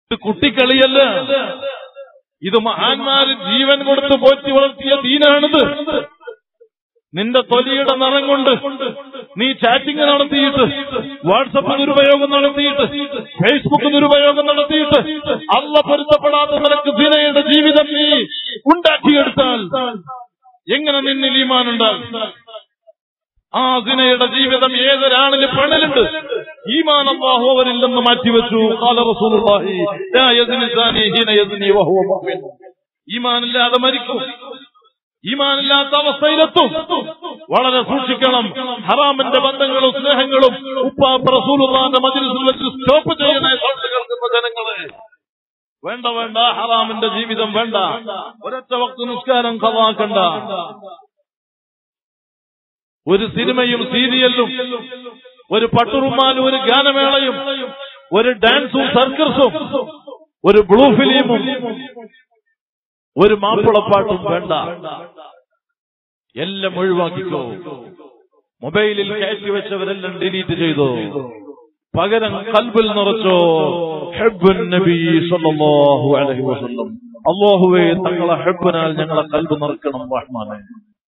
ഇത് കുട്ടിക്കളിയല്ല ഇത് മഹാന്മാര് ജീവൻ കൊടുത്ത് പോറ്റി വളർത്തിയ ദീനാണിത് നിന്റെ തൊലിയുടെ നിറം കൊണ്ട് നീ ചാറ്റിംഗ് നടത്തിയിട്ട് വാട്സപ്പ് ദുരുപയോഗം നടത്തിയിട്ട് ഫേസ്ബുക്ക് ദുരുപയോഗം നടത്തിയിട്ട് അള്ള പൊരുത്തപ്പെടാത്ത നിനക്ക് ദിനയുടെ ജീവിതം നീ ഉണ്ടാക്കിയെടുത്താൽ എങ്ങനെ നിന്നിൽ ഈമാനുണ്ടാകും ആ സിനയുടെ ജീവിതം ഏതൊരാണിന് പണലുണ്ട് ഈമാൻ അള്ളാഹു അവരിൽ നിന്ന് മാറ്റിവെച്ചു ഖാല റസൂലുള്ളാഹി ലാ യസ്നി സാനി ഹീന യസ്നി വഹുവ മുഅ്മിൻ ഈമാനില്ലാതെ മരിക്കും ഈമാനില്ലാത്ത അവസ്ഥയിലെത്തും വളരെ സൂക്ഷിക്കണം ഹറാമിന്റെ ബന്ധങ്ങളും സ്നേഹങ്ങളും ഉപ്പാപ്പ റസൂലുള്ളാന്റെ മജ്ലിസിൽ വെച്ച് സ്റ്റോപ്പ് ചെയ്യണേ സൗണ്ട് കേൾക്കുന്ന ജനങ്ങളെ വേണ്ട വേണ്ട ഹറാമിന്റെ ജീവിതം വേണ്ട ഒരൊറ്റ വക്ത നിസ്കാരം കവാക്കണ്ട ഒരു സിനിമയും സീരിയലും ഒരു പട്ടുറുമാലും ഒരു ഗാനമേളയും ഒരു ഡാൻസും സർക്കസും ഒരു ബ്ലൂ ഫിലിമും ഒരു മാപ്പിളപ്പാട്ടും വേണ്ട എല്ലാം ഒഴിവാക്കിക്കോ മൊബൈലിൽ കയറ്റി വെച്ചവരെല്ലാം ഡിലീറ്റ് ചെയ്തോ പകരം കൽബിൽ നിറച്ചോ ഹെബുൻ നബി സല്ലല്ലാഹു അലൈഹി വസല്ലം അല്ലാഹുവേ തങ്ങളെ ഹെബിനാൽ ഞങ്ങളെ കൽബ് നിറക്കണം റഹ്മാനെ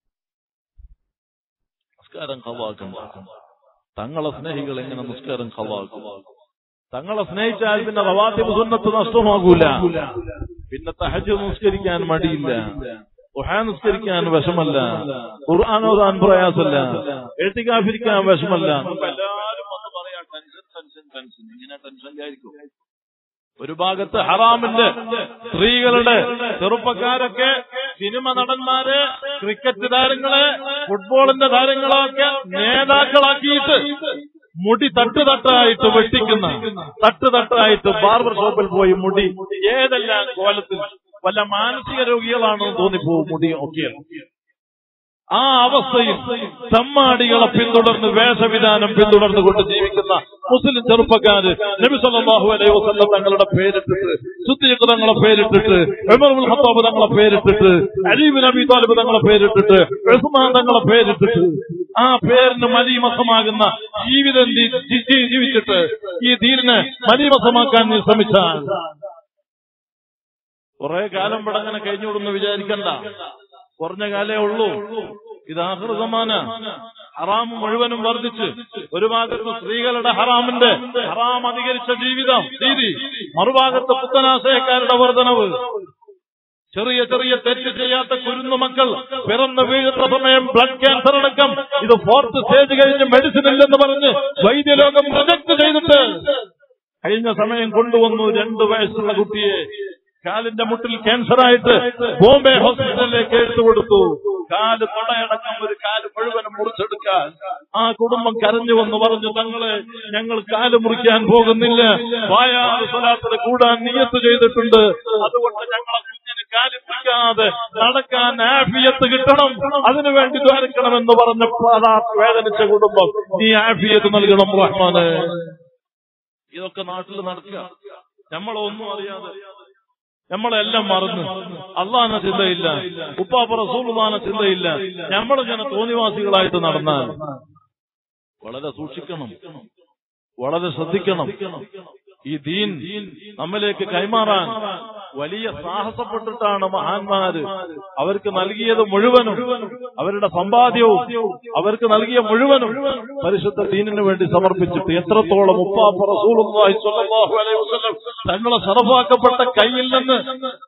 നിസ്കാരം കവാക്കണം തങ്ങളെ സ്നേഹികൾ എങ്ങനെ നിസ്കാരം കവാക്കും തങ്ങളെ സ്നേഹിച്ചാൽ പിന്നെ റവാത്തിബ് സുന്നത്ത് നഷ്ടമാകൂല പിന്നെ തഹജ് നിസ്കരിക്കാൻ മടിയില്ല ഖുർആൻ നിസ്കരിക്കാൻ വിഷമല്ല ഖുർആൻ ഓതാൻ പ്രയാസമല്ല എഴുത്തിക്കാഫിരിക്കാൻ വിഷമല്ല എല്ലാവരും വന്ന് പറയാ ടെൻഷൻ ടെൻഷൻ ടെൻഷൻ ഇങ്ങനെ ടെൻഷൻ ആയിരിക്കും ഒരു ഭാഗത്ത് ഹറാമിന്റെ സ്ത്രീകളുടെ ചെറുപ്പക്കാരൊക്കെ സിനിമ നടന്മാര് ക്രിക്കറ്റ് താരങ്ങളെ ഫുട്ബോളിന്റെ താരങ്ങളൊക്കെ നേതാക്കളാക്കിയിട്ട് മുടി തട്ട് തട്ടായിട്ട് വെട്ടിക്കുന്ന തട്ട് തട്ടായിട്ട് ബാർബർ ഷോപ്പിൽ പോയി മുടി ഏതെല്ലാം കോലത്തിൽ വല്ല മാനസിക രോഗികളാണോ തോന്നിപ്പോവും മുടി ഒക്കെ ആ അവസ്ഥയിൽ തമ്മാടികളെ പിന്തുടർന്ന് വേഷവിധാനം പിന്തുടർന്ന് കൊണ്ട് ജീവിക്കുന്ന മുസ്ലിം ചെറുപ്പക്കാര് നബി സല്ലല്ലാഹു അലൈഹി വസല്ലം തങ്ങളുടെ പേരിട്ടിട്ട് സുദ്ദീഖ് തങ്ങളെ പേരിട്ടിട്ട് ഉമർ ഇബ്നുൽ ഖത്താബ് തങ്ങളെ പേരിട്ടിട്ട് അലി ബിൻ അബി താലിബ് തങ്ങളെ പേരിട്ടിട്ട് ഉസ്മാൻ തങ്ങളെ പേരിട്ടിട്ട് ആ പേരിന് മലീമസമാകുന്ന ജീവിതം ജീ- ജീ- ജീ- ജീവിച്ചിട്ട് ഈ ദീനിനെ മലീമസമാക്കാൻ നീ ശ്രമിച്ചാൽ കുറെ കാലം ഇവിടെ അങ്ങനെ കഴിഞ്ഞുവിടുന്ന് വിചാരിക്കണ്ട കുറഞ്ഞ കാലേ ഉള്ളൂ ഇത് ആഹൃതമാന ഹറാം മുഴുവനും വർദ്ധിച്ച് ഒരു ഭാഗത്ത് സ്ത്രീകളുടെ ഹറാമിന്റെ ഹറാം അധികരിച്ച ജീവിതം രീതി മറുഭാഗത്ത് പുത്തനാശയക്കാരുടെ വർധനവ് ചെറിയ ചെറിയ തെറ്റ് ചെയ്യാത്ത കുരുന്നു മക്കൾ പിറന്ന് വീഴുന്ന സമയം ബ്ലഡ് ക്യാൻസർ അടക്കം ഇത് ഫോർത്ത് സ്റ്റേജ് കഴിഞ്ഞ് മെഡിസിൻ ഇല്ലെന്ന് പറഞ്ഞ് വൈദ്യലോകം പ്രൊജക്ട് ചെയ്തിട്ട് കഴിഞ്ഞ സമയം കൊണ്ടുവന്നു രണ്ടു വയസ്സുള്ള കുട്ടിയെ കാലിന്റെ മുട്ടിൽ ക്യാൻസർ ആയിട്ട് ബോംബെ ഹോസ്പിറ്റലിലേക്ക് എടുത്തു കൊടുത്തു കാല് തൊടയടക്കം ഒരു കാല് മുഴുവനും മുറിച്ചെടുക്കാൻ ആ കുടുംബം കരഞ്ഞു വന്ന് പറഞ്ഞു തങ്ങളെ ഞങ്ങൾ കാല് മുറിക്കാൻ പോകുന്നില്ല വായാറ് സ്വലാത്തിന് കൂടാൻ നിയത്ത് ചെയ്തിട്ടുണ്ട് അതുകൊണ്ട് ഞങ്ങളെ കുഞ്ഞിന് കാല് മുറിക്കാതെ നടക്കാൻ ആഫിയത്ത് കിട്ടണം അതിനുവേണ്ടി ദ്വാരക്കണമെന്ന് പറഞ്ഞപ്പോൾ അതാ വേദനിച്ച കുടുംബം നീ ആഫിയത്ത് നൽകണം റഹ്മാന് ഇതൊക്കെ നാട്ടിൽ നടക്കുക നമ്മളൊന്നും അറിയാതെ നമ്മളെല്ലാം മറന്ന് അള്ളാന ചിന്തയില്ല ഉപ്പാപ്പ റസൂലുമാന ചിന്തയില്ല നമ്മളിങ്ങനെ തോന്നിവാസികളായിട്ട് നടന്നാൽ വളരെ സൂക്ഷിക്കണം വളരെ ശ്രദ്ധിക്കണം ഈ ദീൻ നമ്മിലേക്ക് കൈമാറാൻ വലിയ സാഹസപ്പെട്ടിട്ടാണ് മഹാന്മാര് അവർക്ക് നൽകിയത് മുഴുവനും അവരുടെ സമ്പാദ്യവും അവർക്ക് നൽകിയ മുഴുവനും പരിശുദ്ധ ദീനിനു വേണ്ടി സമർപ്പിച്ചിട്ട് എത്രത്തോളം ഉപ്പാപ്പ റസൂലുള്ളാഹി സ്വല്ലല്ലാഹു അലൈഹി വസല്ലം തങ്ങളെ സറഫാക്കപ്പെട്ട കയ്യിൽ നിന്ന്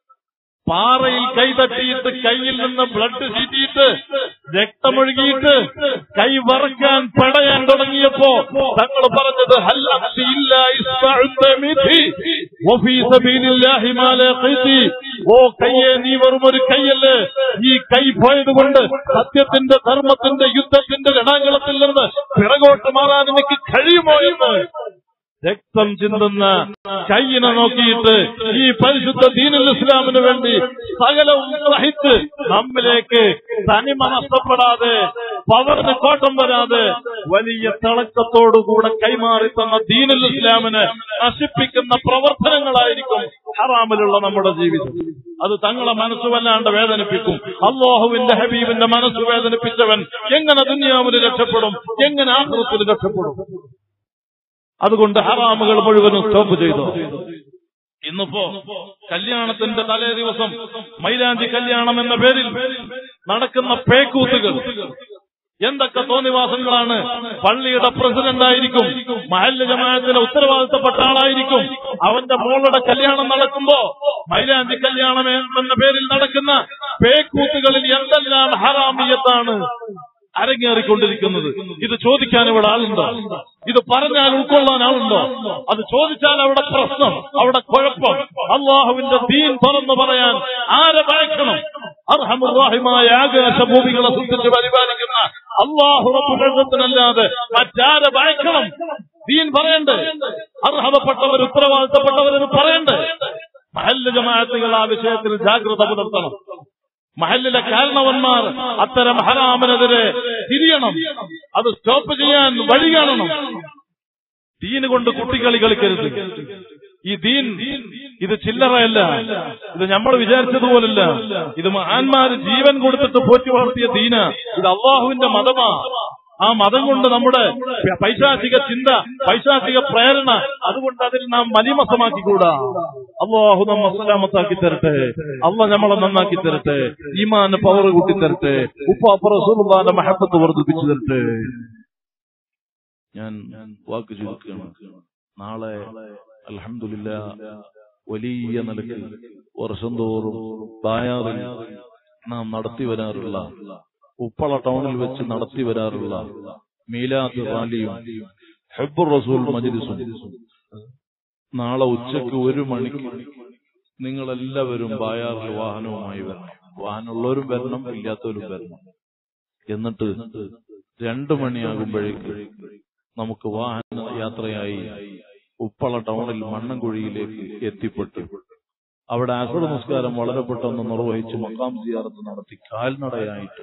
പാറയിൽ കൈ തട്ടിയിട്ട് കയ്യിൽ നിന്ന് ബ്ലഡ് ചീറ്റിയിട്ട് രക്തമൊഴുകിയിട്ട് കൈ വറക്കാൻ പടയാൻ തുടങ്ങിയപ്പോ തങ്ങൾ പറഞ്ഞത് ഹൽ അഖ്തി ഇല്ലാ ഇസ്ബഅത്ത മിഥി വഫീ സബീലില്ലാഹി മാ ലഖീതി ഓ കയ്യെ നീ വെറും ഒരു കൈയല്ലേ ഈ കൈ പോയത് കൊണ്ട് സത്യത്തിന്റെ ധർമ്മത്തിന്റെ യുദ്ധത്തിന്റെ രണാങ്കളത്തിൽ നിന്ന് പിറകോട്ട് മാറാൻ എനിക്ക് കഴിയുമോ എന്ന് രക്തം ചിന്തുന്ന കയ്യിനെ നോക്കിയിട്ട് ഈ പരിശുദ്ധ ദീനുൽ ഇസ്ലാമിന് വേണ്ടി സകലവും സഹിച്ച് നമ്മിലേക്ക് തനിമ നഷ്ടപ്പെടാതെ പവറിന് കോട്ടം വരാതെ വലിയ തിളക്കത്തോടുകൂടെ കൈമാറി തന്ന ദീനുൽ ഇസ്ലാമിനെ നശിപ്പിക്കുന്ന പ്രവർത്തനങ്ങളായിരിക്കും ഹറാമിലുള്ള നമ്മുടെ ജീവിതം അത് തങ്ങളെ മനസ്സ് വല്ലാണ്ട് വേദനിപ്പിക്കും അള്ളാഹുവിന്റെ ഹബീബിന്റെ മനസ്സ് വേദനിപ്പിച്ചവൻ എങ്ങനെ ദുനിയാവിൽ രക്ഷപ്പെടും എങ്ങനെ ആഹൃത്തിൽ രക്ഷപ്പെടും അതുകൊണ്ട് ഹറാമുകൾ മുഴുവനും സ്റ്റോപ്പ് ചെയ്തു ഇന്നിപ്പോ കല്യാണത്തിന്റെ തലേ ദിവസം മൈലാഞ്ചി കല്യാണം എന്ന പേരിൽ നടക്കുന്ന പേക്കൂത്തുകൾ എന്തൊക്കെ തോന്നിവാസങ്ങളാണ് പള്ളിയുടെ പ്രസിഡന്റ് ആയിരിക്കും മഹല്ല് ജമാഅത്തിലെ ഉത്തരവാദിത്തപ്പെട്ട ആളായിരിക്കും അവന്റെ മോളുടെ കല്യാണം നടക്കുമ്പോ മൈലാഞ്ചി കല്യാണം എന്ന പേരിൽ നടക്കുന്ന പേക്കൂത്തുകളിൽ എന്തെല്ലാം ഹറാമിയത്താണ് അരങ്ങേറിക്കൊണ്ടിരിക്കുന്നത് ഇത് ചോദിക്കാൻ ഇവിടെ ആളുണ്ടോ ഇത് പറഞ്ഞാൽ ഉൾക്കൊള്ളാൻ ആളുണ്ടോ അത് ചോദിച്ചാൽ അവിടെ പ്രശ്നം അവിടെ കുഴപ്പം അള്ളാഹുവിന്റെ ദീൻ തുറന്നു പറയാൻ ആരെ ഭയക്കണം അർഹമുറാഹിമായ ആകാശഭൂമികളെ സൃഷ്ടിച്ച് പരിപാലിക്കുന്ന അള്ളാഹു റബ്ബുനല്ലാതെ മറ്റാരെ ഭയക്കണം ദീൻ പറയണ്ടേ അർഹതപ്പെട്ടവർ ഉത്തരവാദിത്തപ്പെട്ടവരെന്ന് പറയണ്ടേ മഹല്ല് ജമാഅത്തുകൾ ആ വിഷയത്തിൽ ജാഗ്രത പുലർത്തണം മഹല്ലിലെ കാരണവന്മാർ അത്തരം ഹറാമിനെതിരെ തിരിയണം അത് സ്റ്റോപ്പ് ചെയ്യാൻ വഴി കാണണം ദീന് കൊണ്ട് കുട്ടികളി കളിക്കരുത് ഈ ദീൻ ഇത് ചില്ലറയല്ല ഇത് നമ്മൾ വിചാരിച്ചതുപോലല്ല ഇത് മഹാന്മാര് ജീവൻ കൊടുത്തിട്ട് പോറ്റി വളർത്തിയ ദീന ഇത് അള്ളാഹുവിന്റെ മതമാ ആ മതം കൊണ്ട് നമ്മുടെ പൈശാചിക ചിന്ത പൈശാചിക പ്രേരണ അതുകൊണ്ട് അതിൽ നാം മലിമസമാക്കിക്കൂടാ അള്ളാഹു നമ്മ സലാമത്താക്കി തരട്ടെ അള്ള നമ്മളെ നന്നാക്കി തരട്ടെ ഈമാന് പവർ കൂട്ടി തരട്ടെ ഉപ്പാപ്പുറസുള്ളാന്റെ മഹബത്ത് വർദ്ധിപ്പിച്ചു തരട്ടെ ഞാൻ വാക്ക് ചുരുക്കുകയാണ് നാളെ അലഹമില്ല വലിയ നിലയ്ക്ക് വർഷം തോറും ബായാറിൽ നാം നടത്തി വരാറുള്ള ഉപ്പള ടൗണിൽ വെച്ച് നടത്തി വരാറുള്ള മീലാദ് റാലിയും ഹെബുർ റസൂൽ മജിലിസും നാളെ ഉച്ചയ്ക്ക് ഒരു മണിക്ക് നിങ്ങളെല്ലാവരും ബായാറിൽ വാഹനവുമായി വരണം വാഹനമുള്ളവരും വരണം ഇല്ലാത്തവരും വരണം എന്നിട്ട് രണ്ടു മണിയാകുമ്പോഴേക്ക് നമുക്ക് വാഹന യാത്രയായി ഉപ്പള ടൗണിൽ മണ്ണൻകുഴിയിലേക്ക് എത്തിപ്പെട്ടു അവിടെ അസർ നമസ്കാരം വളരെ പെട്ടെന്ന് നിർവഹിച്ച് മക്കാം സിയാറത്ത് നടത്തി കാൽനടയായിട്ട്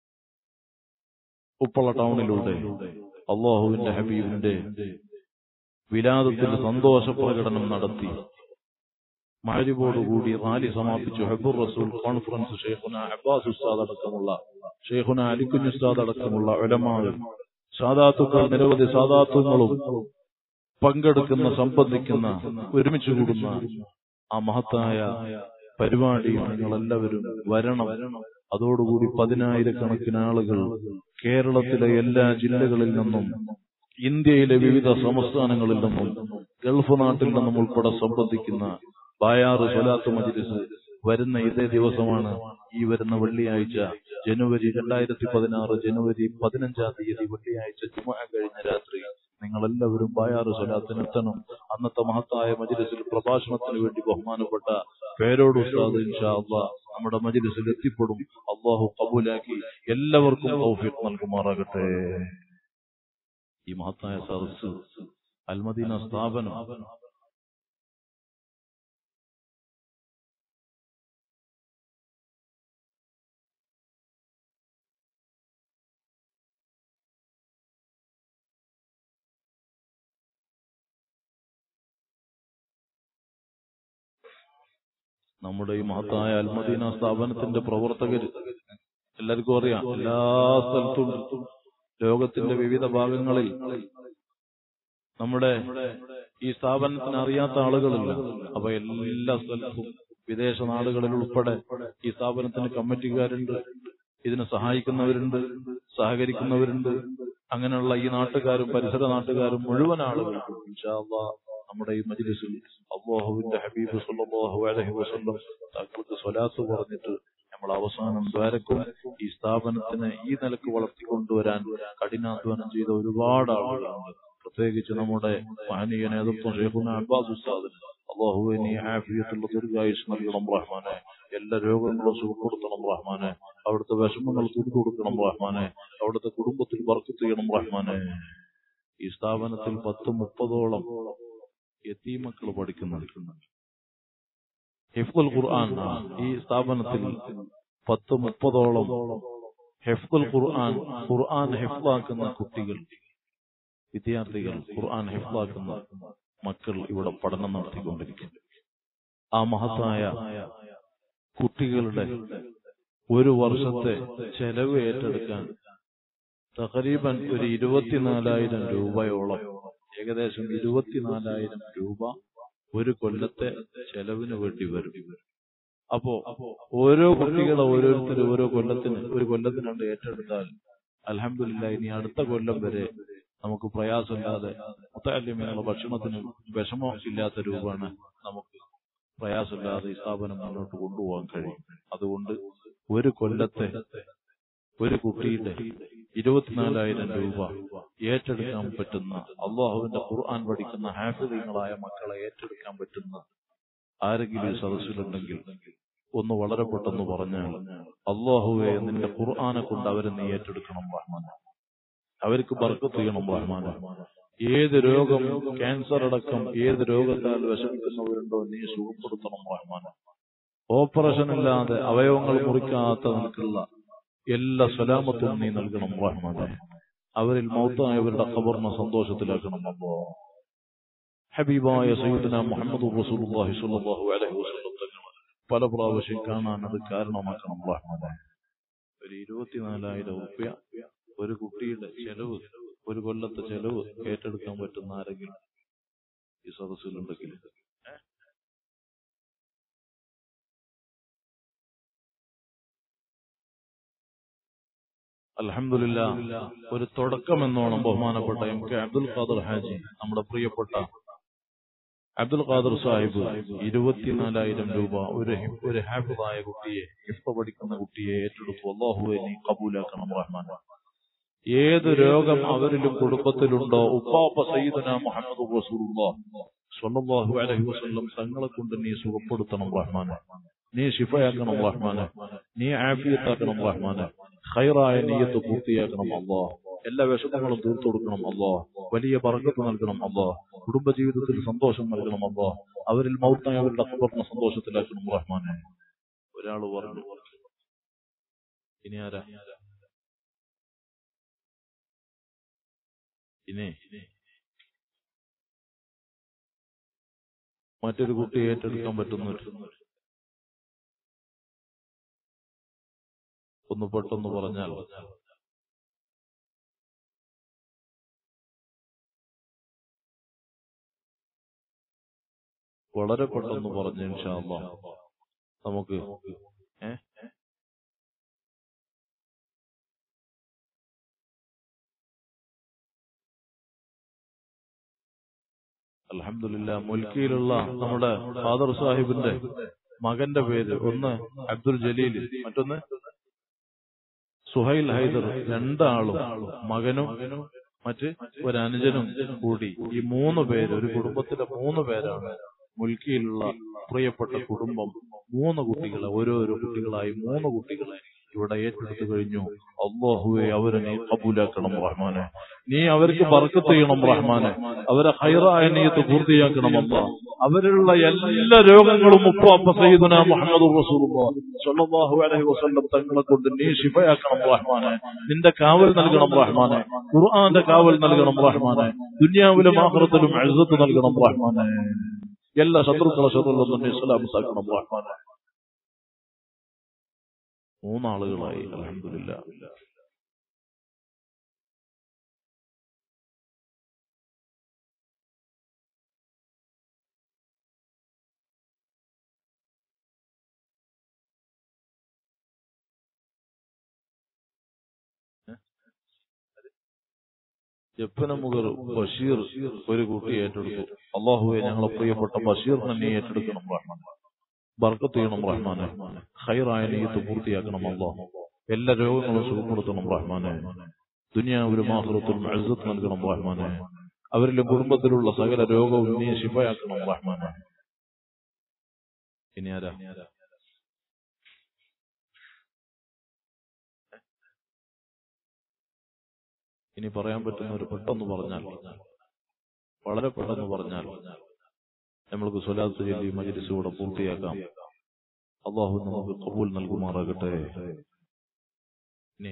ഉപ്പള ടൗണിലൂടെ അള്ളാഹുവിന്റെ ഹബീബിന്റെ വിലാദത്തിൽ സന്തോഷ പ്രകടനം നടത്തി മഹരിബോടുകൂടി റാലി സമാപിച്ചു ഹബുർ റസൂൽ കോൺഫറൻസ് ഷെയ്ഖുന അബ്ബാസ് ഉസ്താദ് അടക്കമുള്ള ഷെയ്ഖുന അലിക്കുഞ്ഞ് ഉസ്താദ് അടക്കമുള്ള ഒലമാകൾ സാദാത്തുക്കൾ നിരവധി സാദാത്വങ്ങളും പങ്കെടുക്കുന്ന സംബന്ധിക്കുന്ന ഒരുമിച്ച് കൂടുന്ന ആ മഹത്തായ പരിപാടിയിൽ നിങ്ങളെല്ലാവരും വരണം അതോടുകൂടി പതിനായിരക്കണക്കിന് ആളുകൾ കേരളത്തിലെ എല്ലാ ജില്ലകളിൽ നിന്നും ഇന്ത്യയിലെ വിവിധ സംസ്ഥാനങ്ങളിൽ നിന്നും ഗൾഫ് നാട്ടിൽ നിന്നും ഉൾപ്പെടെ സംബന്ധിക്കുന്ന ബായാറ് സ്വലാത്ത് മജിലിസ് വരുന്ന ഇതേ ദിവസമാണ് ഈ വരുന്ന വെള്ളിയാഴ്ച ജനുവരി രണ്ടായിരത്തി പതിനാറ് ജനുവരി പതിനഞ്ചാം തീയതി വെള്ളിയാഴ്ച ജുമ കഴിഞ്ഞ രാത്രി നിങ്ങളെല്ലാവരും ബായാറ് സ്വലാത്തിന് എത്തണം അന്നത്തെ മഹത്തായ മജിലിസിൽ പ്രഭാഷണത്തിന് വേണ്ടി ബഹുമാനപ്പെട്ട പേരോട് ഉസ്താദ് ഇൻഷാ അള്ളാഹ് നമ്മുടെ മജിലിസിൽ എത്തിപ്പെടും അള്ളാഹു കബൂലാക്കി എല്ലാവർക്കും തൗഫീഖ് നൽകുമാറാകട്ടെ ഈ മഹത്തായ സദസ് അൽമദീന സ്ഥാപനം നമ്മുടെ ഈ മഹത്തായ അൽമദീന സ്ഥാപനത്തിന്റെ പ്രവർത്തകര് എല്ലാവർക്കും അറിയാം എല്ലാ സ്ഥലത്തും ലോകത്തിന്റെ വിവിധ ഭാഗങ്ങളിൽ നമ്മുടെ ഈ സ്ഥാപനത്തിന് അറിയാത്ത ആളുകളില്ല അപ്പൊ എല്ലാ സ്ഥലത്തും വിദേശ നാടുകളിൽ ഉൾപ്പെടെ ഈ സ്ഥാപനത്തിന് കമ്മിറ്റിക്കാരുണ്ട് ഇതിനെ സഹായിക്കുന്നവരുണ്ട് സഹകരിക്കുന്നവരുണ്ട് അങ്ങനെയുള്ള ഈ നാട്ടുകാരും പരിസര നാട്ടുകാരും മുഴുവൻ ആളുകളും ഇൻഷാ അല്ലാഹ് നമ്മുടെ ഈ മജ്ലിസിൽ അള്ളാഹുവിന്റെ ഹബീബ് സല്ലല്ലാഹു അലൈഹി വസല്ലം തങ്ങൾക്ക് സ്വലാത്ത് പറഞ്ഞിട്ട് നമ്മൾ അവസാനം ദ്വാരക്കും ഈ സ്ഥാപനത്തിനെ ഈ നിലക്ക് വളർത്തിക്കൊണ്ടുവരാൻ കഠിനാധ്വാനം ചെയ്ത ഒരുപാട് ആളുകളുണ്ട് പ്രത്യേകിച്ച് നമ്മുടെ മഹനീയ നേതൃത്വം ഷെയ്ഖുന അബ്ബാസ് ഉസ്താദിന് അള്ളാഹുവെ നീ ആഫിയത്തുള്ള ദീർഘായുസ് നൽകണം റഹ്മാനെ എല്ലാ രോഗങ്ങളും സുഖപ്പെടുത്തണം റഹ്മാനെ അവിടുത്തെ വിഷമങ്ങൾ തീർത്തു കൊടുക്കണം റഹ്മാനെ അവിടുത്തെ കുടുംബത്തിൽ വർക്ക് ചെയ്യണം റഹ്മാനെ ഈ സ്ഥാപനത്തിൽ പത്ത് മുപ്പതോളം എത്തീമക്കൾ പഠിക്കുന്നുണ്ട് ഹിഫ്ദുൽ ഖുർആൻ ഈ സ്ഥാപനത്തിൽ പത്ത് മുപ്പതോളം ഹിഫ്ദുൽ ഖുർആൻ ഖുർആൻ ഹിഫ്ലാക്കുന്ന കുട്ടികൾ വിദ്യാർത്ഥികൾ ഖുർആൻ ഹിഫ്ലാക്കുന്ന മക്കൾ ഇവിടെ പഠനം നടത്തിക്കൊണ്ടിരിക്കുന്നു ആ മഹത്തായ കുട്ടികളുടെ ഒരു വർഷത്തെ ചെലവ് ഏറ്റെടുക്കാൻ തകരീബൻ ഒരു ഇരുപത്തിനാലായിരം രൂപയോളം ഏകദേശം ഇരുപത്തിനാലായിരം രൂപ ഒരു കൊല്ലത്തെ ചെലവിന് വേണ്ടി വരും അപ്പോ ഓരോ കുട്ടികളെ ഓരോരുത്തർ ഓരോ കൊല്ലത്തിന് ഒരു കൊല്ലത്തിനുണ്ട് ഏറ്റെടുത്താൽ അലഹമില്ല ഇനി അടുത്ത കൊല്ലം വരെ നമുക്ക് പ്രയാസമില്ലാതെ മുത്തല്യമിനുള്ള ഭക്ഷണത്തിന് വിഷമം ഇല്ലാത്ത രൂപമാണ് നമുക്ക് പ്രയാസമില്ലാതെ ഈ സ്ഥാപനം മുന്നോട്ട് കൊണ്ടുപോകാൻ കഴിയും അതുകൊണ്ട് ഒരു കൊല്ലത്തെ ഒരു കുട്ടിയുടെ ഇരുപത്തിനാലായിരം രൂപ ഏറ്റെടുക്കാൻ പറ്റുന്ന അള്ളാഹുവിന്റെ ഖുർആൻ പഠിക്കുന്ന ഹാഫിദീങ്ങളായ മക്കളെ ഏറ്റെടുക്കാൻ പറ്റുന്ന ആരെങ്കിലും ഈ സദസ്സിലുണ്ടെങ്കിൽ ഒന്ന് വളരെ പെട്ടെന്ന് പറഞ്ഞാൽ അള്ളാഹുവെ നിന്റെ ഖുർആനെ കൊണ്ട് അവരെ നീ ഏറ്റെടുക്കണം റഹ്മാൻ അവർക്ക് ബർക്കത്ത് ചെയ്യണം റഹ്മാൻ ഏത് രോഗം ക്യാൻസർ അടക്കം ഏത് രോഗത്താൽ വിഷമിക്കുന്നവരുണ്ടോ നീ സുഖപ്പെടുത്തണം റഹ്മാൻ ഓപ്പറേഷൻ ഇല്ലാതെ അവയവങ്ങൾ മുറിക്കാത്ത നിനക്കുള്ള എല്ലാ സലാമത്തും നീ നൽകണം റഹ്മാനെ അവരിൽ മൗത്തായവരുടെ ഖബറിനെ സന്തോഷത്തിലാക്കണം അല്ലോ ഹബീബായ സയ്യിദന മുഹമ്മദ് റസൂലുള്ളാഹി സ്വല്ലല്ലാഹു അലൈഹി വസല്ലം തങ്ങൾ പല പ്രാവശ്യം കാണാൻ അത് കാരണമാക്കണം റഹ്മാനെ ഒരു ഇരുപത്തിനാലായിരം റുപ്യ ഒരു കുട്ടിയുടെ ചെലവ് ഒരു കൊല്ലത്തെ ചെലവ് ഏറ്റെടുക്കാൻ പറ്റുന്ന ആരെങ്കിലും ഈ സദസ്സിലുണ്ടെങ്കിൽ അലഹമില്ല ഒരു തുടക്കം എന്നോണം ബഹുമാനപ്പെട്ട എം കെ അബ്ദുൽ ഖാദർ ഹാജി നമ്മുടെ പ്രിയപ്പെട്ട അബ്ദുൽ ഖാദർ സാഹിബ് ഇരുപത്തിനാലായിരം രൂപ ഒരു ഹി- ഒരു ഹാഫിദായ കുട്ടിയെ ഹിഫ്ത പഠിക്കുന്ന കുട്ടിയെ ഏറ്റെടുത്തു അള്ളാഹുവെ നീ കബൂലാക്കണം റഹ്മാൻ ഏത് രോഗം അവരിലും കുടുംബത്തിലുണ്ടോ ഉപ്പാപ്പ സയ്യിദന മുഹമ്മദ് റസൂലുള്ളാഹ് സ്വല്ലല്ലാഹു അലൈഹി വസല്ലം തങ്ങളെ കൊണ്ട് നീ സുഖപ്പെടുത്തണം റഹ്മാൻ നീ ശിഫയാക്കണം റഹ്മാൻ നീ ആഫിയത്താക്കണം റഹ്മാൻ ഖൈറായ നീയത്ത് പൂർത്തിയാക്കണം അല്ലാ എല്ലാ വിഷമങ്ങളും തീർത്തു കൊടുക്കണം അല്ലാ വലിയ ബർക്കത്ത് നൽകണം അല്ലാ കുടുംബജീവിതത്തിൽ സന്തോഷം നൽകണം അല്ലാ അവരിൽ മൗത്തായവരുടെ അക്ബറിനെ സന്തോഷത്തിലാക്കണം റഹ്മാനെ ഒരാള് പറഞ്ഞു ഇനി ആരാ ഇനി മറ്റൊരു കുട്ടി ഏറ്റെടുക്കാൻ പറ്റുന്ന ഒന്ന് പെട്ടെന്ന് പറഞ്ഞാൽ വളരെ പെട്ടെന്ന് പറഞ്ഞു ഇൻഷാല്ല നമുക്ക് ഏ അലഹമില്ല മുൽക്കിയിലുള്ള നമ്മുടെ ഫാദർ സാഹിബിന്റെ മകന്റെ പേര് ഒന്ന് അബ്ദുൽ ജലീൽ മറ്റൊന്ന് സുഹൈൽ ഹൈദർ രണ്ടാളും മകനും മറ്റ് ഒരു അനുജനും കൂടി ഈ മൂന്ന് പേര് ഒരു കുടുംബത്തിലെ മൂന്ന് പേരാണ് മുൽക്കിയിലുള്ള പ്രിയപ്പെട്ട കുടുംബം മൂന്ന് കുട്ടികളെ ഓരോരോ കുട്ടികളായി മൂന്ന് കുട്ടികളെ ഇവിടെ ഏറ്റെടുത്തു കഴിഞ്ഞു അള്ളാഹുവെ അവരെ നീ കബൂലാക്കണം റഹ്മാനെ നീ അവർക്ക് ബർക്കത്ത് ചെയ്യണം റഹ്മാനെ അവരെ ഹൈറായ നീയത്ത് പൂർത്തിയാക്കണം അല്ല അവരിലുള്ള എല്ലാ രോഗങ്ങളും ഉപ്പാപ്പ സയ്യിദുന മുഹമ്മദ് റസൂലുള്ളാഹി സ്വല്ലല്ലാഹു അലൈഹി വസല്ലം തങ്ങളെ കൊണ്ട് നീ ശിഫയാക്കണം റഹ്മാനെ നിന്റെ കാവൽ നൽകണം റഹ്മാനെ ഖുർആന്റെ കാവൽ നൽകണം റഹ്മാനെ ദുനിയാവിലും ആഖിറത്തിലും ഇസ്സത്ത് നൽകണം റഹ്മാനെ എല്ലാ ശത്രുക്കളെ ശത്രുക്കളും തന്നെ ഇസ്ലാമിസാക്കണം റഹ്മാനെ മൂന്നാളുകളായി അലഹമില്ല ജപ്പനമുഖർ ബഷീർ ഒരു കുട്ടി ഏറ്റെടുത്തു അള്ളാഹുവെ ഞങ്ങളെ പ്രിയപ്പെട്ട ബഷീറിനെ നീ ഏറ്റെടുക്കണം റഹ്മാൻ ബർക്കത്ത് ചെയ്യണം റഹ്മാനെ ഹൈറായ നീയത്ത് പൂർത്തിയാക്കണം അള്ളാഹു എല്ലാ രോഗങ്ങളും സുഖപ്പെടുത്തണം റഹ്മാനെ ദുനിയാവിലും ആഹ്റത്തിലും അഴുസത്ത് നൽകണം റഹ്മാനെ അവരിലെ കുടുംബത്തിലുള്ള സകല രോഗവും നീ ശിഫയാക്കണം റഹ്മാനെ ഇനി ആരാ ഇനി പറയാൻ പറ്റുന്ന ഒരു പെട്ടെന്ന് പറഞ്ഞാൽ വളരെ പെട്ടെന്ന് പറഞ്ഞാൽ നമ്മൾക്ക് സ്വലാത്ത് ചൊല്ലി മജിലിസ് കൂടെ പൂർത്തിയാക്കാം അള്ളാഹു നമുക്ക് കബൂൽ നൽകുമാറാകട്ടെ ഇനി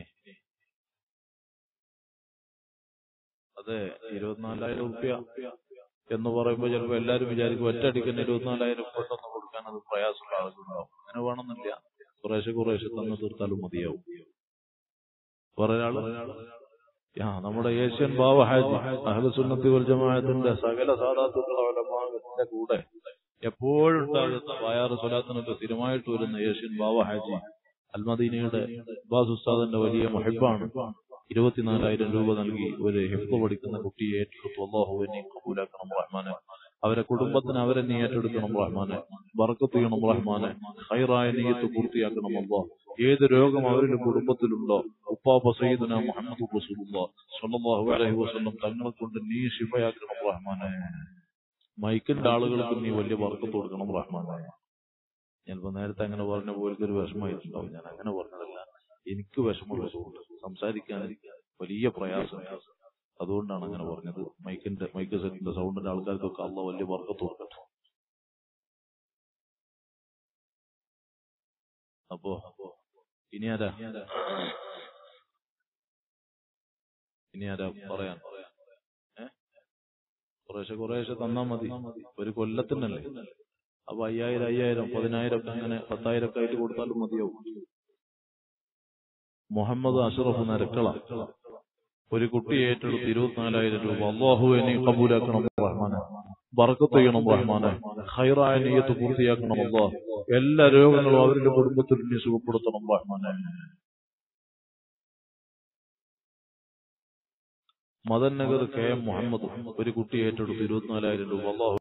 അതെ ഇരുപത്തിനാലായിരം റുപ്യ എന്ന് പറയുമ്പോൾ ചിലപ്പോൾ എല്ലാവരും വിചാരിക്കും ഒറ്റയടിക്ക് ഇരുപത്തിനാലായിരം പെട്ടെന്ന് കൊടുക്കാൻ അത് പ്രയാസമുള്ള ആളുകളുണ്ടാവും അങ്ങനെ വേണമെന്നില്ല കുറേശ്ശെ കുറേശ്ശെ തന്നെ തീർത്താലും മതിയാവും വേറെ ഒരാള് ആ നമ്മുടെ ഏഷ്യൻ ബാവ ഹാജി അഹ്ലുസുന്നത്തി വൽ ജമാഅത്തിന്റെ സകല സാധാത്തുക്കളുടെ കൂടെ എപ്പോഴും ഉണ്ടാകുന്ന വായാറ് സ്വലാത്തിനൊക്കെ സ്ഥിരമായിട്ട് വരുന്ന ഏഷ്യൻ ബാവ ഹാജി അൽമദീനയുടെ അബ്ബാസ് ഉസ്താദിന്റെ വലിയ മുഹിബാണ് ഇരുപത്തിനാലായിരം രൂപ നൽകി ഒരു ഹിഫ്ത് പഠിക്കുന്ന കുട്ടിയെ ഏറ്റെടുത്തു അള്ളാഹുവിനെ കബൂലാക്കണം റഹ്മാനെ അവരെ കുടുംബത്തിന് അവരെ നീ ഏറ്റെടുക്കണം റഹ്മാനെ ബർക്കത്ത് ചെയ്യണം റഹ്മാനെ ഹൈറായ നീയത്ത് പൂർത്തിയാക്കണം അള്ളാഹ് ഏത് രോഗം അവരുടെ കുടുംബത്തിലുണ്ടോ ഉപ്പാപ്പ സയ്യിദന മുഹമ്മദ് റസൂലുള്ളാഹ് സ്വല്ലല്ലാഹു അലൈഹി വസല്ലം തങ്ങളെ കൊണ്ട് നീ ശിഫയാക്കണം റഹ്മാനെ മൈക്കിന്റെ ആളുകൾക്ക് നീ വലിയ ബർക്കത്ത് കൊടുക്കണം റഹ്മാനെ ഞാനിപ്പോ നേരത്തെ അങ്ങനെ പറഞ്ഞ പോലെ ഒരു വിഷമമായിട്ടുണ്ടാവും ഞാൻ അങ്ങനെ പറഞ്ഞതല്ല എനിക്ക് വിഷമമുള്ള സുഹൃത്ത് സംസാരിക്കാൻ വലിയ പ്രയാസം അതുകൊണ്ടാണ് അങ്ങനെ പറഞ്ഞത് മൈക്കിന്റെ മൈക്ക് സെറ്റിന്റെ സൗണ്ടിന്റെ ആൾക്കാർക്കൊക്കെ അള്ള വലിയ വർക്കത്ത് കൊടുക്കട്ടെ അപ്പോ ഇനി ആരാ ഇനി ആരാ പറയാൻ ഏ കുറേശ്ശെ കുറേശ്ശെ തന്നാ മതി ഒരു കൊല്ലത്തിനല്ലേ അപ്പൊ അയ്യായിരം അയ്യായിരം പതിനായിരം ഒക്കെ അങ്ങനെ പത്തായിരം ഒക്കെ ആയിട്ട് കൊടുത്താലും മതിയാവും മുഹമ്മദ് അഷറഫ് നരക്കള ഒരു കുട്ടി ഏറ്റെടുത്ത് ഇരുപത്തിനാലായിരം രൂപ അള്ളാഹു എന്നെ കബൂലാക്കണം റഹ്മാനെ ബർക്കത്ത് ചെയ്യണം റഹ്മാനെ ഹൈറായ നീയത്ത് പൂർത്തിയാക്കണം അള്ളാഹ് എല്ലാ രോഗങ്ങളും അവരുടെ കുടുംബത്തിൽ നീ സുഖപ്പെടുത്തണം റഹ്മാനെ മദൻ നഗർ കെ എം മുഹമ്മദ് ഒരു കുട്ടി ഏറ്റെടുത്ത് ഇരുപത്തിനാലായിരം രൂപ അള്ളാഹു